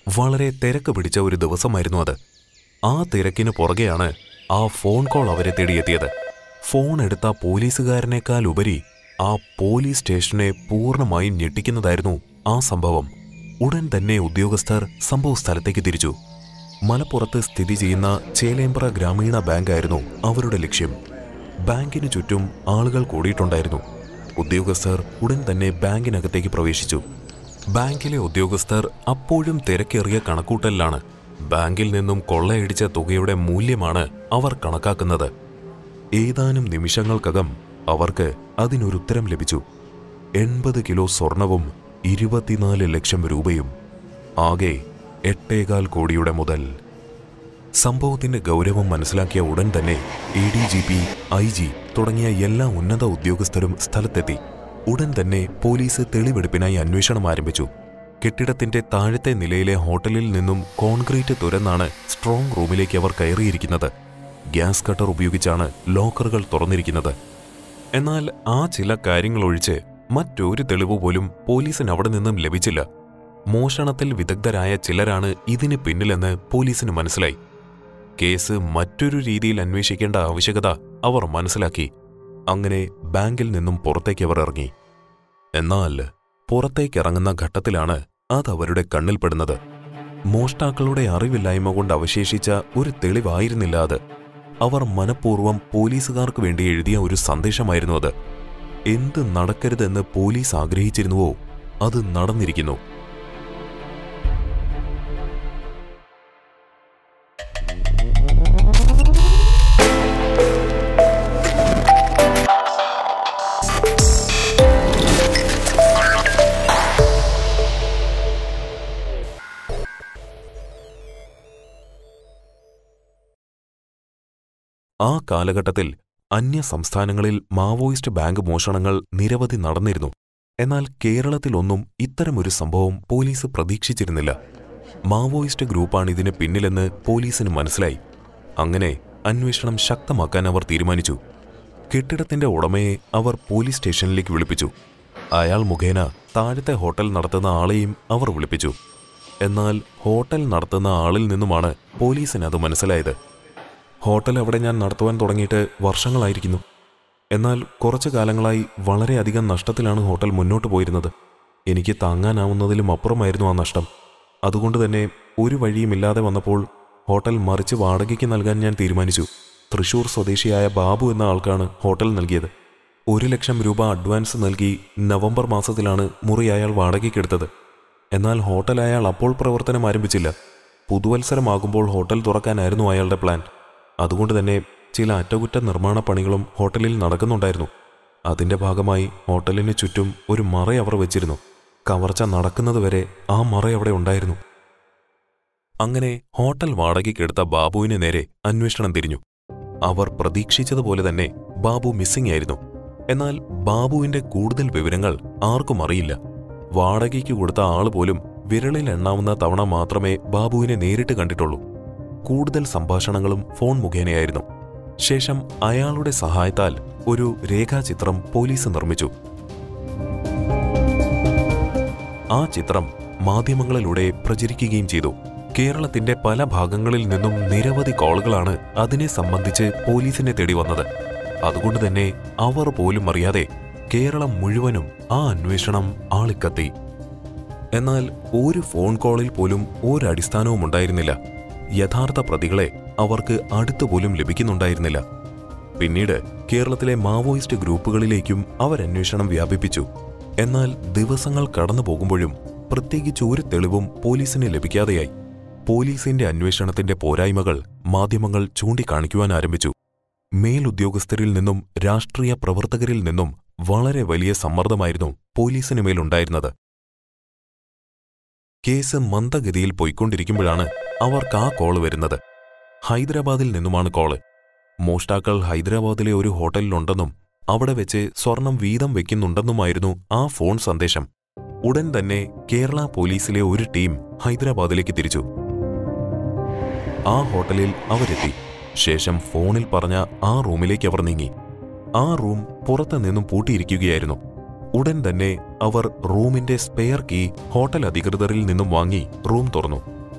വളരെ തിരക്ക് പിടിച്ച ഒരു ദിവസമായിരുന്നു അത് ആ തിരക്കിന് പുറകെയാണ് ആ ഫോൺ കോൾ അവരെ തേടിയെത്തിയത് ഫോൺ എടുത്ത പോലീസുകാരനേക്കാൾ ഉപരി ആ പോലീസ് സ്റ്റേഷനെ പൂർണ്ണമായും ഞെട്ടിക്കുന്നതായിരുന്നു ആ സംഭവം ഉടൻ തന്നെ ഉദ്യോഗസ്ഥർ സംഭവ സ്ഥലത്തേക്ക് തിരിച്ചു മലപ്പുറത്ത് സ്ഥിതി ചെയ്യുന്ന ചേലേമ്പ്ര ഗ്രാമീണ ബാങ്കായിരുന്നു അവരുടെ ലക്ഷ്യം ബാങ്കിന് ചുറ്റും ആളുകൾ കൂടിയിട്ടുണ്ടായിരുന്നു ഉദ്യോഗസ്ഥർ ഉടൻ തന്നെ ബാങ്കിനകത്തേക്ക് പ്രവേശിച്ചു ബാങ്കിലെ ഉദ്യോഗസ്ഥർ അപ്പോഴും തിരക്കേറിയ കണക്കൂട്ടലിലാണ് ബാങ്കിൽ നിന്നും കൊള്ളയടിച്ച തുകയുടെ മൂല്യമാണ് അവർ കണക്കാക്കുന്നത് ഏതാനും നിമിഷങ്ങൾക്കകം അവർക്ക് അതിനൊരുത്തരം ലഭിച്ചു എൺപത് കിലോ സ്വർണവും ഇരുപത്തിനാല് ലക്ഷം രൂപയും ആകെ എട്ടേകാൽ കോടിയുടെ മുതൽ സംഭവത്തിന്റെ ഗൗരവം മനസ്സിലാക്കിയ ഉടൻ തന്നെ A D G P I G തുടങ്ങിയ എല്ലാ ഉന്നത ഉദ്യോഗസ്ഥരും സ്ഥലത്തെത്തി ഉടൻ തന്നെ പോലീസ് തെളിവെടുപ്പിനായി അന്വേഷണം ആരംഭിച്ചു കെട്ടിടത്തിന്റെ താഴത്തെ നിലയിലെ ഹോട്ടലിൽ നിന്നും കോൺക്രീറ്റ് തുരന്നാണ് സ്ട്രോങ് റൂമിലേക്ക് അവർ കയറിയിരിക്കുന്നത് ഗ്യാസ് കട്ടർ ഉപയോഗിച്ചാണ് ലോക്കറുകൾ തുറന്നിരിക്കുന്നത് എന്നാൽ ആ ചില കാര്യങ്ങളൊഴിച്ച് മറ്റൊരു തെളിവ് പോലും പോലീസിന് അവിടെ നിന്നും ലഭിച്ചില്ല മോഷണത്തിൽ വിദഗ്ധരായ ചിലരാണ് ഇതിന് പിന്നിലെന്ന് പോലീസിന് മനസ്സിലായി കേസ് മറ്റൊരു രീതിയിൽ അന്വേഷിക്കേണ്ട ആവശ്യകത അവർ മനസ്സിലാക്കി അങ്ങനെ ബാങ്കിൽ നിന്നും പുറത്തേക്ക് അവർ ഇറങ്ങി എന്നാൽ പുറത്തേക്കിറങ്ങുന്ന ഘട്ടത്തിലാണ് അത് അവരുടെ കണ്ണിൽപ്പെടുന്നത് മോഷ്ടാക്കളുടെ അറിവില്ലായ്മ കൊണ്ട് അവശേഷിച്ച ഒരു തെളിവായിരുന്നില്ല അത് അവർ മനഃപൂർവ്വം പോലീസുകാർക്ക് വേണ്ടി എഴുതിയ ഒരു സന്ദേശമായിരുന്നു അത് എന്ത് നടക്കരുതെന്ന് പോലീസ് ആഗ്രഹിച്ചിരുന്നുവോ അത് നടന്നിരിക്കുന്നു ആ കാലഘട്ടത്തിൽ അന്യ സംസ്ഥാനങ്ങളിൽ മാവോയിസ്റ്റ് ബാങ്ക് മോഷണങ്ങൾ നിരവധി നടന്നിരുന്നു എന്നാൽ കേരളത്തിലൊന്നും ഇത്തരമൊരു സംഭവം പോലീസ് പ്രതീക്ഷിച്ചിരുന്നില്ല മാവോയിസ്റ്റ് ഗ്രൂപ്പാണ് ഇതിന് പിന്നിലെന്ന് പോലീസിന് മനസ്സിലായി അങ്ങനെ അന്വേഷണം ശക്തമാക്കാൻ അവർ തീരുമാനിച്ചു കെട്ടിടത്തിന്റെ ഉടമയെ അവർ പോലീസ് സ്റ്റേഷനിലേക്ക് വിളിപ്പിച്ചു അയാൾ മുഖേന താഴത്തെ ഹോട്ടൽ നടത്തുന്ന ആളെയും അവർ വിളിപ്പിച്ചു എന്നാൽ ഹോട്ടൽ നടത്തുന്ന ആളിൽ നിന്നുമാണ് പോലീസിന് അത് മനസ്സിലായത് ഹോട്ടൽ അവിടെ ഞാൻ നടത്തുവാൻ തുടങ്ങിയിട്ട് വർഷങ്ങളായിരിക്കുന്നു എന്നാൽ കുറച്ചു കാലങ്ങളായി വളരെയധികം നഷ്ടത്തിലാണ് ഹോട്ടൽ മുന്നോട്ട് പോയിരുന്നത് എനിക്ക് താങ്ങാനാവുന്നതിലും അപ്പുറമായിരുന്നു ആ നഷ്ടം അതുകൊണ്ട് തന്നെ ഒരു വഴിയുമില്ലാതെ വന്നപ്പോൾ ഹോട്ടൽ മറിച്ച് വാടകയ്ക്ക് നൽകാൻ ഞാൻ തീരുമാനിച്ചു തൃശൂർ സ്വദേശിയായ ബാബു എന്ന ആൾക്കാണ് ഹോട്ടൽ നൽകിയത് ഒരു ലക്ഷം രൂപ അഡ്വാൻസ് നൽകി നവംബർ മാസത്തിലാണ് മുറി അയാൾ വാടകയ്ക്കെടുത്തത് എന്നാൽ ഹോട്ടൽ അയാൾ അപ്പോൾ പ്രവർത്തനം ആരംഭിച്ചില്ല പുതുവത്സരമാകുമ്പോൾ ഹോട്ടൽ തുറക്കാനായിരുന്നു അയാളുടെ പ്ലാൻ അതുകൊണ്ട് തന്നെ ചില അറ്റകുറ്റ നിർമ്മാണ പണികളും ഹോട്ടലിൽ നടക്കുന്നുണ്ടായിരുന്നു അതിന്റെ ഭാഗമായി ഹോട്ടലിന് ചുറ്റും ഒരു മറ അവർ വെച്ചിരുന്നു കവർച്ച നടക്കുന്നതുവരെ ആ മറ അവിടെ ഉണ്ടായിരുന്നു അങ്ങനെ ഹോട്ടൽ വാടകയ്ക്കെടുത്ത ബാബുവിന് നേരെ അന്വേഷണം തിരിഞ്ഞു അവർ പ്രതീക്ഷിച്ചതുപോലെ തന്നെ ബാബു മിസ്സിംഗ് ആയിരുന്നു എന്നാൽ ബാബുവിന്റെ കൂടുതൽ വിവരങ്ങൾ ആർക്കും അറിയില്ല വാടകയ്ക്ക് കൊടുത്ത ആള് പോലും വിരളിൽ എണ്ണാവുന്ന തവണ മാത്രമേ ബാബുവിനെ നേരിട്ട് കണ്ടിട്ടുള്ളൂ കൂടുതൽ സംഭാഷണങ്ങളും ഫോൺ മുഖേനയായിരുന്നു ശേഷം അയാളുടെ സഹായത്താൽ ഒരു രേഖാചിത്രം പോലീസ് നിർമ്മിച്ചു ആ ചിത്രം മാധ്യമങ്ങളിലൂടെ പ്രചരിക്കുകയും ചെയ്തു കേരളത്തിന്റെ പല ഭാഗങ്ങളിൽ നിന്നും നിരവധി കോളുകളാണ് അതിനെ സംബന്ധിച്ച് പോലീസിനെ തേടി വന്നത് അതുകൊണ്ട് തന്നെ അവർ പോലും അറിയാതെ കേരളം മുഴുവനും ആ അന്വേഷണം ആളിക്കത്തി എന്നാൽ ഒരു ഫോൺ കോളിൽ പോലും ഒരടിസ്ഥാനവും ഉണ്ടായിരുന്നില്ല യഥാർത്ഥ പ്രതികളെ അവർക്ക് അടുത്തുപോലും ലഭിക്കുന്നുണ്ടായിരുന്നില്ല പിന്നീട് കേരളത്തിലെ മാവോയിസ്റ്റ് ഗ്രൂപ്പുകളിലേക്കും അവർ അന്വേഷണം വ്യാപിപ്പിച്ചു എന്നാൽ ദിവസങ്ങൾ കടന്നു പോകുമ്പോഴും പ്രത്യേകിച്ച് ഒരു തെളിവും പോലീസിന് ലഭിക്കാതെയായി പോലീസിന്റെ അന്വേഷണത്തിന്റെ പോരായ്മകൾ മാധ്യമങ്ങൾ ചൂണ്ടിക്കാണിക്കുവാൻ ആരംഭിച്ചു മേലുദ്യോഗസ്ഥരിൽ നിന്നും രാഷ്ട്രീയ പ്രവർത്തകരിൽ നിന്നും വളരെ വലിയ സമ്മർദ്ദമായിരുന്നു പോലീസിന് മേലുണ്ടായിരുന്നത് കേസ് മന്ദഗതിയിൽ പോയിക്കൊണ്ടിരിക്കുമ്പോഴാണ് അവർക്ക് ആ കോള് വരുന്നത് ഹൈദരാബാദിൽ നിന്നുമാണ് കോള് മോഷ്ടാക്കൾ ഹൈദരാബാദിലെ ഒരു ഹോട്ടലിലുണ്ടെന്നും അവിടെ വെച്ച് സ്വർണം വീതം വെക്കുന്നുണ്ടെന്നുമായിരുന്നു ആ ഫോൺ സന്ദേശം ഉടൻ തന്നെ കേരള പോലീസിലെ ഒരു ടീം ഹൈദരാബാദിലേക്ക് തിരിച്ചു ആ ഹോട്ടലിൽ അവരെത്തി ശേഷം ഫോണിൽ പറഞ്ഞ ആ റൂമിലേക്ക് അവർ നീങ്ങി ആ റൂം പുറത്തു നിന്നും പൂട്ടിയിരിക്കുകയായിരുന്നു ഉടൻ തന്നെ അവർ റൂമിന്റെ സ്പെയർ കീ ഹോട്ടൽ അധികൃതരിൽ നിന്നും വാങ്ങി റൂം തുറന്നു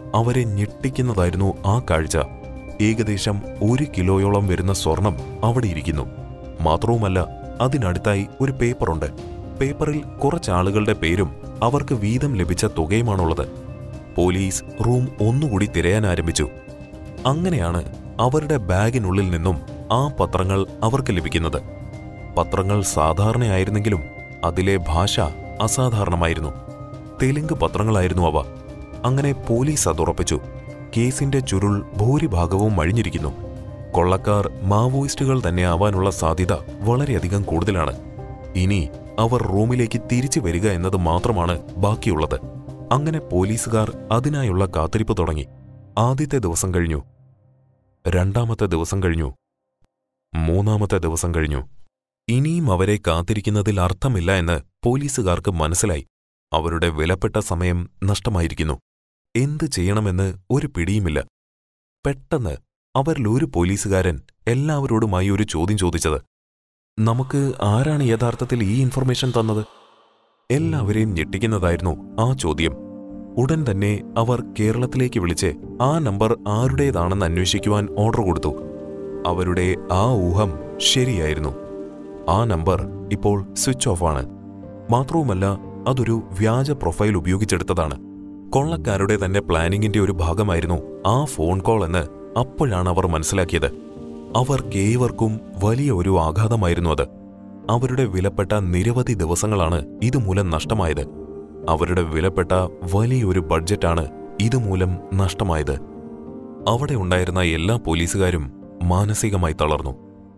അവരെ ഞെട്ടിക്കുന്നതായിരുന്നു ആ കാഴ്ച ഏകദേശം ഒരു കിലോയോളം വരുന്ന സ്വർണം അവിടെ ഇരിക്കുന്നു മാത്രവുമല്ല അതിനടുത്തായി ഒരു പേപ്പറുണ്ട് പേപ്പറിൽ കുറച്ചാളുകളുടെ പേരും അവർക്ക് വീതം ലഭിച്ച തുകയുമാണുള്ളത് പോലീസ് റൂം ഒന്നുകൂടി തിരയാൻ ആരംഭിച്ചു അങ്ങനെയാണ് അവരുടെ ബാഗിനുള്ളിൽ നിന്നും ആ പത്രങ്ങൾ അവർക്ക് ലഭിക്കുന്നത് പത്രങ്ങൾ സാധാരണയായിരുന്നെങ്കിലും അതിലെ ഭാഷ അസാധാരണമായിരുന്നു തെലുങ്ക് പത്രങ്ങളായിരുന്നു അവ അങ്ങനെ പോലീസ് അതുറപ്പിച്ചു കേസിന്റെ ചുരുൾ ഭൂരിഭാഗവും അഴിഞ്ഞിരിക്കുന്നു കൊള്ളക്കാർ മാവോയിസ്റ്റുകൾ തന്നെ ആവാനുള്ള സാധ്യത വളരെയധികം കൂടുതലാണ് ഇനി അവർ റൂമിലേക്ക് തിരിച്ചു വരിക എന്നത് മാത്രമാണ് ബാക്കിയുള്ളത് അങ്ങനെ പോലീസുകാർ അതിനായുള്ള കാത്തിരിപ്പ് തുടങ്ങി ആദ്യത്തെ ദിവസം കഴിഞ്ഞു രണ്ടാമത്തെ ദിവസം കഴിഞ്ഞു മൂന്നാമത്തെ ദിവസം കഴിഞ്ഞു ഇനിയും അവരെ കാത്തിരിക്കുന്നതിൽ അർത്ഥമില്ല എന്ന് പോലീസുകാർക്ക് മനസ്സിലായി അവരുടെ വിലപ്പെട്ട സമയം നഷ്ടമായിരിക്കുന്നു എന്ത് ചെയ്യണമെന്ന് ഒരു പിടിയുമില്ല പെട്ടെന്ന് അവരിൽ ഒരു പോലീസുകാരൻ എല്ലാവരോടുമായി ഒരു ചോദ്യം ചോദിച്ചത് നമുക്ക് ആരാണ് യഥാർത്ഥത്തിൽ ഈ ഇൻഫർമേഷൻ തന്നത് എല്ലാവരെയും ഞെട്ടിക്കുന്നതായിരുന്നു ആ ചോദ്യം ഉടൻ തന്നെ അവർ കേരളത്തിലേക്ക് വിളിച്ച് ആ നമ്പർ ആരുടേതാണെന്ന് അന്വേഷിക്കുവാൻ ഓർഡർ കൊടുത്തു അവരുടെ ആ ഊഹം ശരിയായിരുന്നു ആ നമ്പർ ഇപ്പോൾ സ്വിച്ച് ഓഫ് ആണ് മാത്രവുമല്ല അതൊരു വ്യാജ പ്രൊഫൈൽ ഉപയോഗിച്ചെടുത്തതാണ് കൊള്ളക്കാരുടെ തന്നെ പ്ലാനിങ്ങിന്റെ ഒരു ഭാഗമായിരുന്നു ആ ഫോൺ കോൾ എന്ന് അപ്പോഴാണ് അവർ മനസ്സിലാക്കിയത് അവർക്കേവർക്കും വലിയ ഒരു ആഘാതമായിരുന്നു അത് അവരുടെ വിലപ്പെട്ട നിരവധി ദിവസങ്ങളാണ് ഇതുമൂലം നഷ്ടമായത് അവരുടെ വിലപ്പെട്ട വലിയൊരു ബഡ്ജറ്റാണ് ഇതുമൂലം നഷ്ടമായത് അവിടെ ഉണ്ടായിരുന്ന എല്ലാ പോലീസുകാരും മാനസികമായി തളർന്നു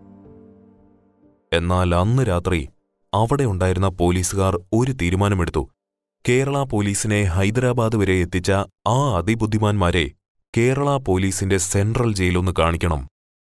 എന്നാൽ അന്ന് രാത്രി അവിടെ ഉണ്ടായിരുന്ന പോലീസുകാർ ഒരു തീരുമാനമെടുത്തു കേരള പോലീസിനെ ഹൈദരാബാദ് വരെ എത്തിച്ച ആ അതിബുദ്ധിമാന്മാരെ കേരള പോലീസിന്റെ സെൻട്രൽ ജയിലൊന്ന് കാണിക്കണം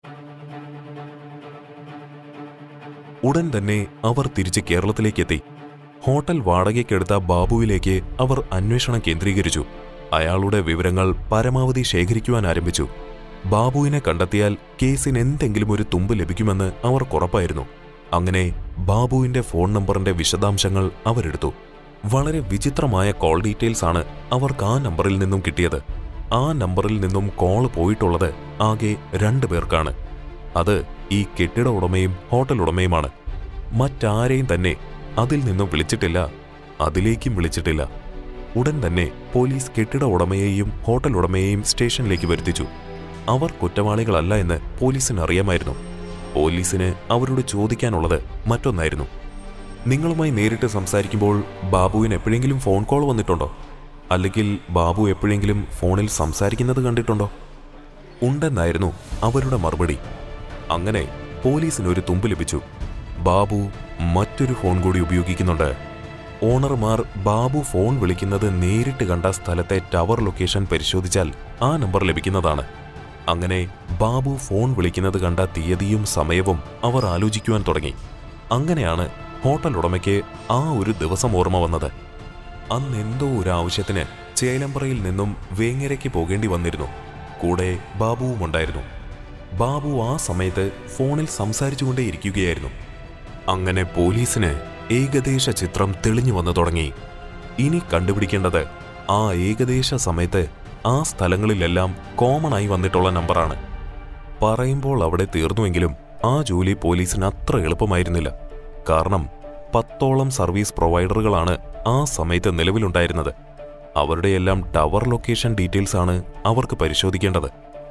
ഉടൻ തന്നെ അവർ തിരിച്ച് കേരളത്തിലേക്കെത്തി ഹോട്ടൽ വാടകയ്ക്കെടുത്ത ബാബുവിലേക്ക് അവർ അന്വേഷണം കേന്ദ്രീകരിച്ചു അയാളുടെ വിവരങ്ങൾ പരമാവധി ശേഖരിക്കുവാൻ ആരംഭിച്ചു ബാബുവിനെ കണ്ടെത്തിയാൽ കേസിന് എന്തെങ്കിലും ഒരു തുമ്പ് ലഭിക്കുമെന്ന് അവർക്കുറപ്പായിരുന്നു അങ്ങനെ ബാബുവിന്റെ ഫോൺ നമ്പറിന്റെ വിശദാംശങ്ങൾ അവരെടുത്തു വളരെ വിചിത്രമായ കോൾ ഡീറ്റെയിൽസ് ആണ് അവർക്ക് ആ നമ്പറിൽ നിന്നും കിട്ടിയത് ആ നമ്പറിൽ നിന്നും കോൾ പോയിട്ടുള്ളത് ആകെ രണ്ടു പേർക്കാണ് അത് ഈ കെട്ടിട ഉടമയും ഹോട്ടൽ ഉടമയുമാണ് മറ്റാരെയും തന്നെ അതിൽ നിന്നും വിളിച്ചിട്ടില്ല അതിലേക്കും വിളിച്ചിട്ടില്ല ഉടൻ തന്നെ പോലീസ് കെട്ടിട ഉടമയെയും ഹോട്ടൽ ഉടമയെയും സ്റ്റേഷനിലേക്ക് വരുത്തിച്ചു അവർ കുറ്റവാളികളല്ല എന്ന് പോലീസിന് അറിയാമായിരുന്നു പോലീസിന് അവരോട് ചോദിക്കാനുള്ളത് മറ്റൊന്നായിരുന്നു നിങ്ങളുമായി നേരിട്ട് സംസാരിക്കുമ്പോൾ ബാബുവിന് എപ്പോഴെങ്കിലും ഫോൺ കോൾ വന്നിട്ടുണ്ടോ അല്ലെങ്കിൽ ബാബു എപ്പോഴെങ്കിലും ഫോണിൽ സംസാരിക്കുന്നത് കണ്ടിട്ടുണ്ടോ ഉണ്ടെന്നായിരുന്നു അവരുടെ മറുപടി അങ്ങനെ പോലീസിന് ഒരു തുമ്പ് ലഭിച്ചു ബാബു മറ്റൊരു ഫോൺ കൂടി ഉപയോഗിക്കുന്നുണ്ട് ഓണർമാർ ബാബു ഫോൺ വിളിക്കുന്നത് നേരിട്ട് കണ്ട സ്ഥലത്തെ ടവർ ലൊക്കേഷൻ പരിശോധിച്ചാൽ ആ നമ്പർ ലഭിക്കുന്നതാണ് അങ്ങനെ ബാബു ഫോൺ വിളിക്കുന്നത് കണ്ട തീയതിയും സമയവും അവർ ആലോചിക്കുവാൻ തുടങ്ങി അങ്ങനെയാണ് ഹോട്ടൽ ഉടമയ്ക്ക് ആ ഒരു ദിവസം ഓർമ്മ വന്നത് അന്ന് എന്തോ ഒരു ആവശ്യത്തിന് ചേലമ്പ്രയിൽ നിന്നും വേങ്ങരയ്ക്ക് പോകേണ്ടി വന്നിരുന്നു കൂടെ ബാബുവും ഉണ്ടായിരുന്നു ബാബു ആ സമയത്ത് ഫോണിൽ സംസാരിച്ചുകൊണ്ടേയിരിക്കുകയായിരുന്നു അങ്ങനെ പോലീസിന് ഏകദേശ ചിത്രം തെളിഞ്ഞു വന്നു തുടങ്ങി ഇനി കണ്ടുപിടിക്കേണ്ടത് ആ ഏകദേശ സമയത്ത് ആ സ്ഥലങ്ങളിലെല്ലാം കോമൺ ആയി വന്നിട്ടുള്ള നമ്പറാണ് പറയുമ്പോൾ അവിടെ തീർന്നുവെങ്കിലും ആ ജോലി പോലീസിന് അത്ര എളുപ്പമായിരുന്നില്ല കാരണം പത്തോളം സർവീസ് പ്രൊവൈഡറുകളാണ് ആ സമയത്ത് നിലവിലുണ്ടായിരുന്നത് അവരുടെയെല്ലാം ടവർ ലൊക്കേഷൻ ഡീറ്റെയിൽസ് ആണ് അവർക്ക് പരിശോധിക്കേണ്ടത്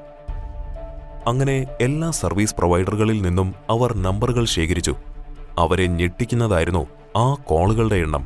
അങ്ങനെ എല്ലാ സർവീസ് പ്രൊവൈഡറുകളിൽ നിന്നും അവർ നമ്പറുകൾ ശേഖരിച്ചു അവരെ ഞെട്ടിക്കുന്നതായിരുന്നു ആ കോളുകളുടെ എണ്ണം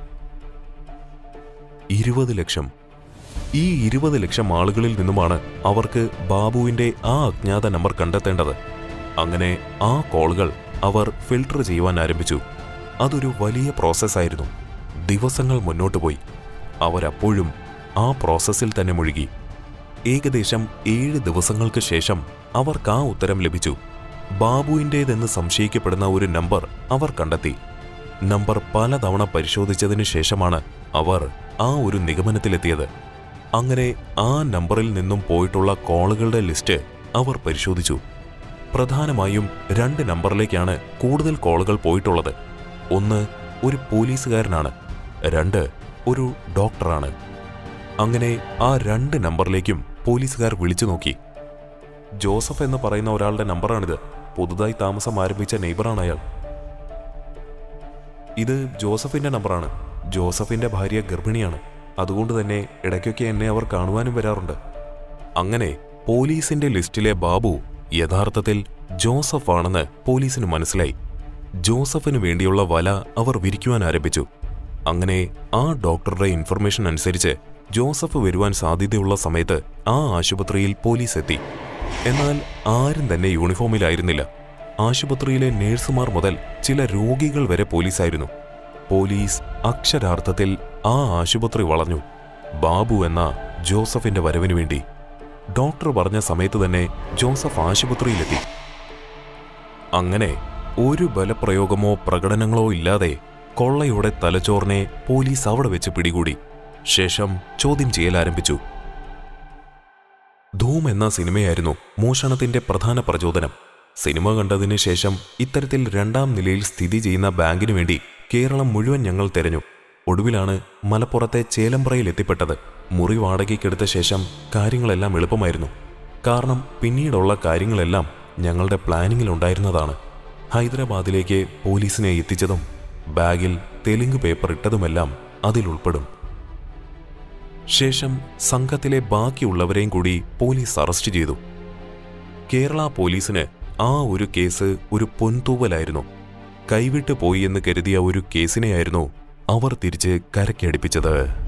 ഇരുപത് ലക്ഷം ഈ ഇരുപത് ലക്ഷം ആളുകളിൽ നിന്നുമാണ് അവർക്ക് ബാബുവിന്റെ ആ അജ്ഞാത നമ്പർ കണ്ടെത്തേണ്ടത് അങ്ങനെ ആ കോളുകൾ അവർ ഫിൽട്ടർ ചെയ്യുവാൻ ആരംഭിച്ചു അതൊരു വലിയ പ്രോസസ്സായിരുന്നു ദിവസങ്ങൾ മുന്നോട്ട് പോയി അവരപ്പോഴും ആ പ്രോസസ്സിൽ തന്നെ മുഴുകി ഏകദേശം ഏഴ് ദിവസങ്ങൾക്ക് ശേഷം അവർക്ക് ആ ഉത്തരം ലഭിച്ചു ബാബുവിൻ്റേതെന്ന് സംശയിക്കപ്പെടുന്ന ഒരു നമ്പർ അവർ കണ്ടെത്തി നമ്പർ പലതവണ പരിശോധിച്ചതിനു ശേഷമാണ് അവർ ആ ഒരു നിഗമനത്തിലെത്തിയത് അങ്ങനെ ആ നമ്പറിൽ നിന്നും പോയിട്ടുള്ള കോളുകളുടെ ലിസ്റ്റ് അവർ പരിശോധിച്ചു പ്രധാനമായും രണ്ട് നമ്പറിലേക്കാണ് കൂടുതൽ കോളുകൾ പോയിട്ടുള്ളത് ഒന്ന് ഒരു പോലീസുകാരനാണ് രണ്ട് ഒരു ഡോക്ടറാണ് അങ്ങനെ ആ രണ്ട് നമ്പറിലേക്കും പോലീസുകാർ വിളിച്ചു നോക്കി ജോസഫ് എന്ന് പറയുന്ന ഒരാളുടെ നമ്പറാണിത് പുതുതായി താമസം ആരംഭിച്ച നെയ്ബറാണ് അയാൾ ഇത് ജോസഫിന്റെ നമ്പറാണ് ജോസഫിന്റെ ഭാര്യ ഗർഭിണിയാണ് അതുകൊണ്ട് തന്നെ ഇടയ്ക്കൊക്കെ എന്നെ അവർ കാണുവാനും വരാറുണ്ട് അങ്ങനെ പോലീസിന്റെ ലിസ്റ്റിലെ ബാബു യഥാർത്ഥത്തിൽ ജോസഫ് ആണെന്ന് പോലീസിന് മനസ്സിലായി ജോസഫിന് വേണ്ടിയുള്ള വല അവർ വിരിക്കുവാൻ ആരംഭിച്ചു അങ്ങനെ ആ ഡോക്ടറുടെ ഇൻഫർമേഷൻ അനുസരിച്ച് ജോസഫ് വരുവാൻ സാധ്യതയുള്ള സമയത്ത് ആ ആശുപത്രിയിൽ പോലീസ് എത്തി എന്നാൽ ആരും തന്നെ യൂണിഫോമിലായിരുന്നില്ല ആശുപത്രിയിലെ നേഴ്സുമാർ മുതൽ ചില രോഗികൾ വരെ പോലീസായിരുന്നു പോലീസ് അക്ഷരാർത്ഥത്തിൽ ആ ആശുപത്രി വളഞ്ഞു ബാബു എന്ന ജോസഫിന്റെ വരവിനു വേണ്ടി ഡോക്ടർ പറഞ്ഞ സമയത്ത് തന്നെ ജോസഫ് ആശുപത്രിയിലെത്തി അങ്ങനെ ഒരു ബലപ്രയോഗമോ പ്രകടനങ്ങളോ ഇല്ലാതെ കൊള്ളയുടെ തലച്ചോറിനെ പോലീസ് അവിടെ വെച്ച് പിടികൂടി ശേഷം ചോദ്യം ചെയ്യൽ ആരംഭിച്ചു ധൂം എന്ന സിനിമയായിരുന്നു മോഷണത്തിന്റെ പ്രധാന പ്രചോദനം സിനിമ കണ്ടതിന് ശേഷം ഇത്തരത്തിൽ രണ്ടാം നിലയിൽ സ്ഥിതി ചെയ്യുന്ന ബാങ്കിനു വേണ്ടി കേരളം മുഴുവൻ ഞങ്ങൾ തെരഞ്ഞു ഒടുവിലാണ് മലപ്പുറത്തെ ചേലമ്പ്രയിൽ എത്തിപ്പെട്ടത് മുറി വാടകയ്ക്കെടുത്ത ശേഷം കാര്യങ്ങളെല്ലാം എളുപ്പമായിരുന്നു കാരണം പിന്നീടുള്ള കാര്യങ്ങളെല്ലാം ഞങ്ങളുടെ പ്ലാനിങ്ങിലുണ്ടായിരുന്നതാണ് ഹൈദരാബാദിലേക്ക് പോലീസിനെ എത്തിച്ചതും ബാഗിൽ തെലുങ്ക് പേപ്പർ ഇട്ടതുമെല്ലാം അതിലുൾപ്പെടും ശേഷം സംഘത്തിലെ ബാക്കിയുള്ളവരെയും കൂടി പോലീസ് അറസ്റ്റ് ചെയ്തു കേരള പോലീസിന് ആ ഒരു കേസ് ഒരു പൊൻതൂവലായിരുന്നു കൈവിട്ടു പോയി എന്ന് കരുതിയ ഒരു കേസിനെയായിരുന്നു അവർ തിരിച്ച് കരക്കടിപ്പിച്ചത്